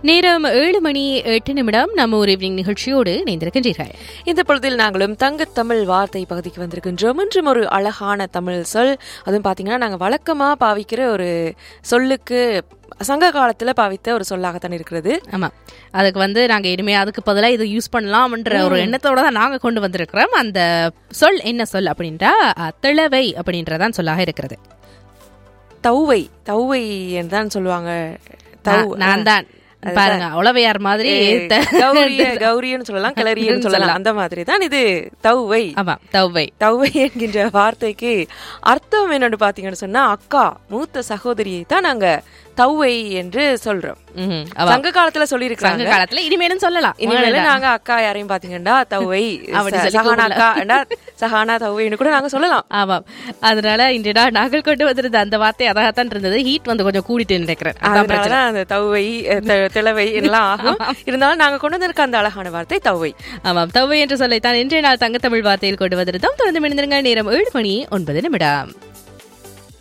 நேரம் ஏழு மணி எட்டு நிமிடம் நம்ம ஒரு ஈவினிங் நிகழ்ச்சியோடு இணைந்திருக்கின்றீர்கள் இந்த பொழுதில் நாங்களும் தங்கத் தமிழ் வார்த்தை பகுதிக்கு வந்திருக்கின்றோம் இன்றும் ஒரு அழகான தமிழ் சொல் அதுவும் பார்த்தீங்கன்னா நாங்கள் வழக்கமாக பாவிக்கிற ஒரு சொல்லுக்கு சங்க காலத்தில் பாவித்த ஒரு சொல்லாகத்தான் இருக்கிறது ஆமா அதுக்கு வந்து நாங்க இனிமே அதுக்கு பதிலாக இதை யூஸ் பண்ணலாம்ன்ற ஒரு எண்ணத்தோட தான் நாங்க கொண்டு வந்திருக்கிறோம் அந்த சொல் என்ன சொல் அப்படின்றா அஹ், திளவை அப்படின்றதான் சொல்லாக இருக்கிறது தௌவை தௌவை என்று தான் சொல்லுவாங்க தௌ நான்- நான் தான் பாருங்க உளவையார் மாதிரி த- கௌரிய கௌரியன்னு சொல்லலாம் கிளரியன்னு சொல்லலாம் அந்த மாதிரி தான் இது தௌவை ஆமா தவ்வை தௌவை என்கின்ற வார்த்தைக்கு அர்த்தம் என்னன்னு பாத்தீங்கன்னு சொன்னா அக்கா மூத்த சகோதரியை தான் நாங்க தௌவை என்று சொல்றோம் ம்ஹும். அவ சங்க காலத்துல சங்க சொல்லியிருக்காங்க காலத்துல இனிமேலும் சொல்லலாம் இனிமேல நாங்க அக்கா யாரையும் பாத்தீங்கன்னா தௌவை அப்படி ச- சொல்லி சஹானா அக்கா ஏண்டா, சஹானா தௌவைன்னு கூட நாங்க சொல்லலாம் ஆமாம் அதனால இன்றைய நாள் நாங்கள் கொண்டு வந்திருந்த அந்த வார்த்தை அதாகத்தான் இருந்தது ஹீட் வந்து கொஞ்சம் கூடிட்டு நினைக்கிறேன் அதான் பிரச்சனை. அதனாலதான் அந்த தௌவை அஹ், த- திளவை எல்லாம் ஆகும் இருந்தாலும் நாங்க கொண்டு வந்திருக்க அந்த அழகான வார்த்தை தௌவை ஆமாம் தவ்வை என்று சொல்லைத்தான் இன்றைய நாள் தங்கத்தமிழ் வார்த்தையில் கொண்டு வந்திருந்தோம் தொடர்ந்து மிணிந்திருங்கள் நேரம் ஏழு மணி ஒன்பது நிமிடம்